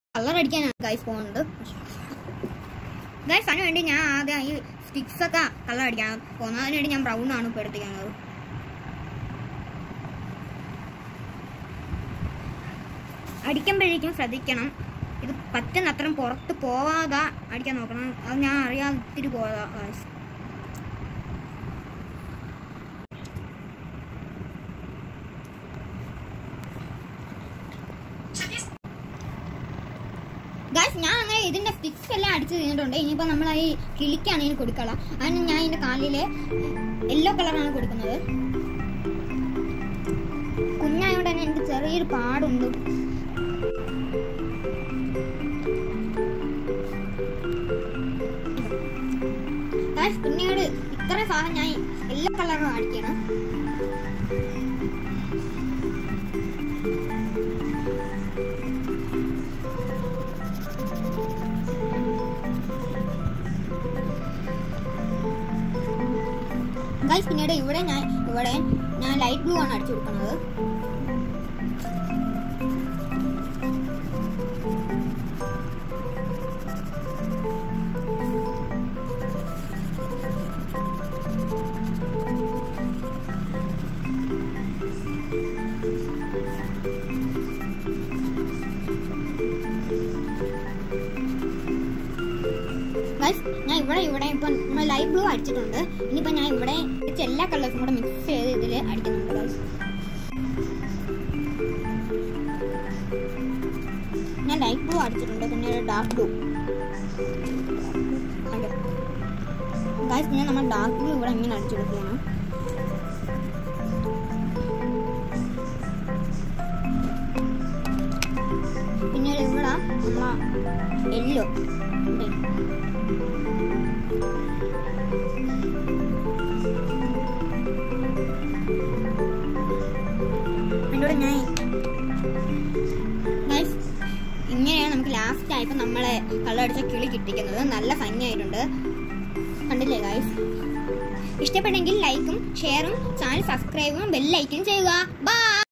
colour അടിക്കാനാണ് guys പോകുന്നത് guys അതിന് വേണ്ടി ഞാൻ ആദ്യം ഈ സ്റ്റിക്സ് ഒക്കെ കളർ അടിക്കാൻ പോകുന്നത് അതിന് വേണ്ടി ഞാൻ ബ്രൗൺ ആണ് ഇപ്പോൾ എടുത്തിരിക്കുന്നത് അടിക്കുമ്പോഴേക്കും ശ്രദ്ധിക്കണം ഇത് പറ്റുന്ന അത്രയും പുറത്ത് പോവാതെ അടിക്കാൻ നോക്കണം അത് ഞാൻ അറിയാതെ ഇത്തിരി പോയതാ ഗൈസ് ഗായ്സ് ഞാൻ അങ്ങനെ ഇതിന്റെ സ്റ്റിക്സ് എല്ലാം അടിച്ച് കഴിഞ്ഞിട്ടുണ്ട് ഇനിയിപ്പോ നമ്മൾ ഈ കിളിക്കാണ് ഇതിന് കൊടുക്കള അതിന് ഞാൻ ഇതിന്റെ കാലില് യെല്ലോ കളറാണ് കൊടുക്കുന്നത് കുഞ്ഞായോണ്ട് തന്നെ എനിക്ക് ചെറിയൊരു പാടുണ്ട് ഗായ്സ് പിന്നീട് ഇത്ര സാധനം ഞാൻ യെല്ലോ കളറും അടിക്കണം ഗൈസ് പിന്നീട് ഇവിടെ ഞാൻ ഇവിടെ ഞാൻ ലൈറ്റ് ബ്ലൂ ആണ് അടിച്ചു കൊടുക്കുന്നത് ഗൈസ് ഞാൻ ഇവിടെ ഇവിടെ ഇപ്പം നമ്മൾ ലൈറ്റ് ബ്ലൂ അടിച്ചിട്ടുണ്ട് ഇനിയിപ്പോൾ ഞാൻ ഇവിടെ വെച്ച് എല്ലാ കളേഴ്സും കൂടെ മിക്സ് ചെയ്ത് ഇതിൽ അടിക്കുന്നുണ്ട് ഗൈസ് ഞാൻ ലൈറ്റ് ബ്ലൂ അടിച്ചിട്ടുണ്ട് പിന്നെ ഡാർക്ക് ബ്ലൂ ഗൈസ് പിന്നെ നമ്മൾ ഡാർക്ക് ബ്ലൂ ഇവിടെ ഇങ്ങനെ അടിച്ചു കൊടുക്കുകയാണ് പിന്നീട് ഇവിടെ നമ്മളെ യെല്ലോ അതിലൂടെ ഞാൻ ഗൈസ് ഇങ്ങനെയാണ് നമുക്ക് ലാസ്റ്റ് ആയപ്പോൾ നമ്മളെ കള്ളടിച്ച കിളി കിട്ടിക്കുന്നത് നല്ല ഭംഗിയായിട്ടുണ്ട് കണ്ടില്ലേ ഗൈസ് ഇഷ്ടപ്പെട്ടെങ്കിൽ ലൈക്കും ഷെയറും ചാനൽ സബ്സ്ക്രൈബും ബെല്ലൈക്കും ചെയ്യുക ബൈ